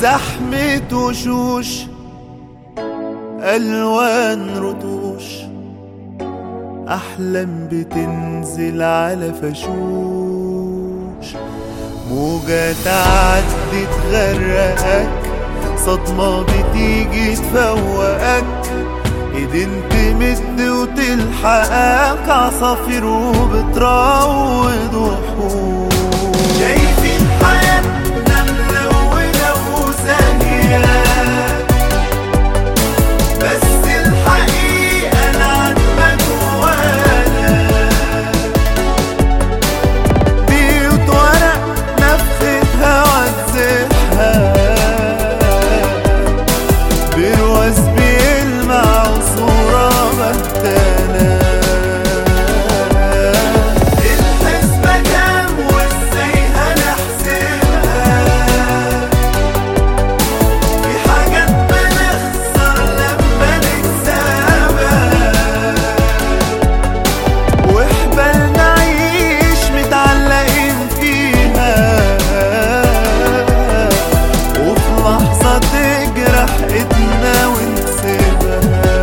زحمة وشوش ألوان رتوش أحلام بتنزل على فشوش موجة تعدي تغرقك صدمة بتيجي تفوقك ايدين تمد وتلحقك عصافير وبتروض وحوش شايفين حياتنا ملونة وزاهية بس الحقيقة العتمة جوانا بيوت ورق نفختها وتزحها برواز بيلمع وصورة بهتانة الحسبة كام وازاي هنحسبها في حاجات بنخسر لما نكسبها وحبال نعيش متعلقين فيها وفي لحظة تجرح ايدنا ونسيبها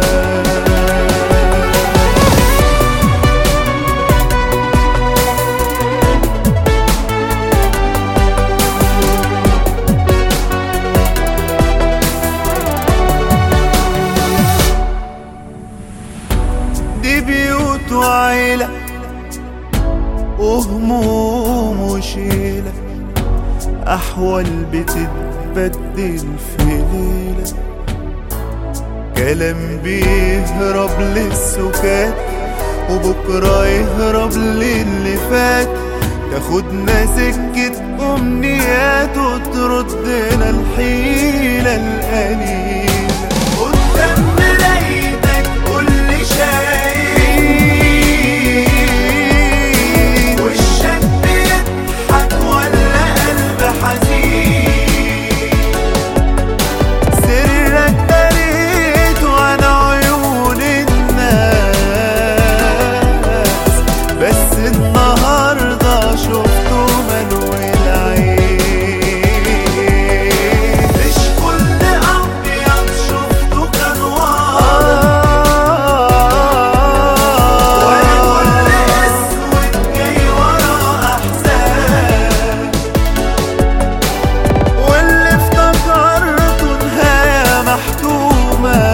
دي بيوت وعيلة وهموم وشيلة أحوال بتتبدل في ليلة كلام بيهرب للسكات وبكرة يهرب للي فات تاخدنا سكة أمنيات وتردنا الحيلة القليلة قدام مرايتك كل شايف وشك بيضحك ولا قلب حزين سرك دريت وانا عيون الناس بس النهارده شفته ملوي العين مش كل ابيض شفته كان واضح ولا كل اسود جاي ورا احزان واللي افتكرته نهاية محتومة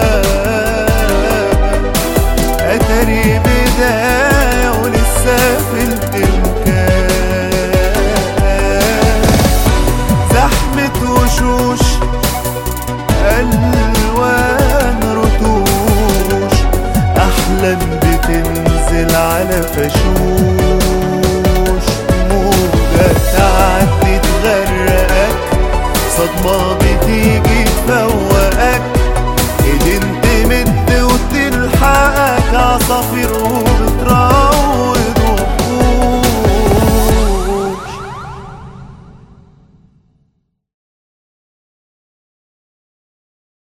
أتري بداية ولسه في الإمكان زحمة وشوش ألوان رتوش أحلام بتنزل على فشوش موجة تعدي تغرقك صدمة بتيجي تفوق